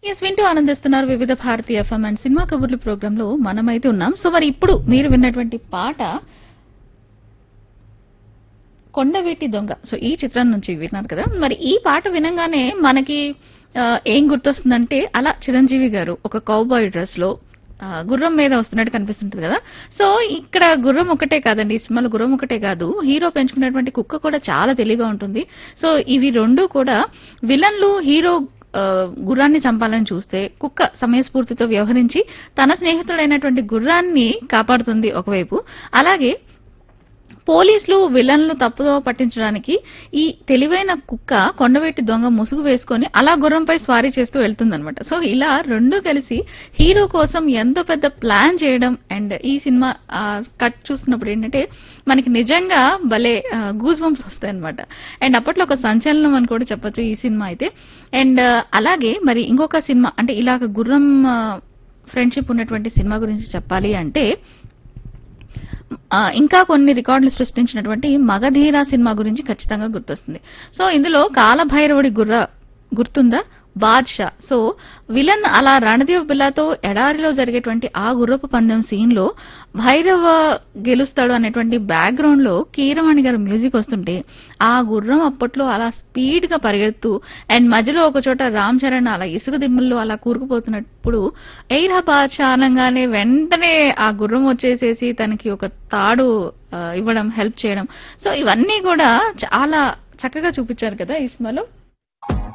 yes వింటూ ఆనందిస్తున్నారు Vividh Bharati FM and cinema కబుర్లు ప్రోగ్రామ్ లో మనమైతే ఉన్నాం సో మరి ఇప్పుడు మీరు విన్నటువంటి పాట కొండవీటి దొంగ సో ఈ చిత్రం నుంచి విన్నారు కదా మరి ఈ పాట వినంగానే మనకి ఆ, ఏం గుర్తొస్తుందంటే అలా చిరంజీవి గారు ఒక కౌబాయ్ డ్రెస్ లో ఆ, గుర్రం మీద వస్తున్నట్టు కనిపిస్తుంటది కదా సో ఇక్కడ గుర్రం ఒకటే కాదండి ఈ సినిమాలో గుర్రం ఒకటే కాదు హీరో పెంచుకున్నటువంటి కుక్క కూడా చాలా తెలివిగా ఉంటుంది సో ఇవి రెండు కూడా విలన్లు హీరో ఆ, గుర్రాన్ని చంపాలని చూస్తే కుక్క సమయస్ఫూర్తితో వ్యవహరించి తన స్నేహితుడైనటువంటి గుర్రాన్ని కాపాడుతుంది ఒకవైపు అలాగే పోలీసులు విలన్లు తప్పుదో పట్టించడానికి ఈ తెలివైన కుక్క కొండవెట్టి దొంగ ముసుగు వేసుకొని అలా గుర్రంపై స్వారీ చేస్తూ వెళ్తుందన్నమాట సో ఇలా రెండు కలిసి హీరో కోసం ఎంతో పెద్ద ప్లాన్ చేయడం అండ్ ఈ సినిమా ఆ, కట్ చూస్తున్నప్పుడు ఏంటంటే మనకి నిజంగా భలే గూజ్ బంప్స్ వస్తాయి అనమాట అండ్ అప్పట్లో ఒక సంచలనం అని కూడా చెప్పొచ్చు ఈ సినిమా అయితే అండ్ అలాగే మరి ఇంకొక సినిమా అంటే ఇలాగ గుర్రం ఫ్రెండ్షిప్ ఉన్నటువంటి సినిమా గురించి చెప్పాలి అంటే ఆ, ఇంకా కొన్ని రికార్డులు సృష్టించినటువంటి మగధీర సినిమా గురించి ఖచ్చితంగా గుర్తొస్తుంది సో ఇందులో కాలభైరవుడి గుర్ర గుర్తుందా బాద్షా సో విలన్ అలా రణదేవ్ బిల్లాతో ఎడారిలో జరిగేటువంటి ఆ గుర్రపు పందెం సీన్ లో భైరవ గెలుస్తాడు అనేటువంటి బ్యాక్గ్రౌండ్ లో కీరవాణి గారు మ్యూజిక్ వస్తుంటే ఆ గుర్రం అప్పట్లో అలా స్పీడ్ గా పరిగెత్తు అండ్ మధ్యలో ఒక చోట రామ్ చరణ్ అలా ఇసుక దిమ్ముల్లో అలా కూరుకుపోతున్నప్పుడు ఎయిరా బాద్షా అనగానే వెంటనే ఆ గుర్రం వచ్చేసేసి తనకి ఒక తాడు ఆ, ఇవ్వడం హెల్ప్ చేయడం సో ఇవన్నీ కూడా చాలా చక్కగా చూపించారు కదా ఈ సినిమాలో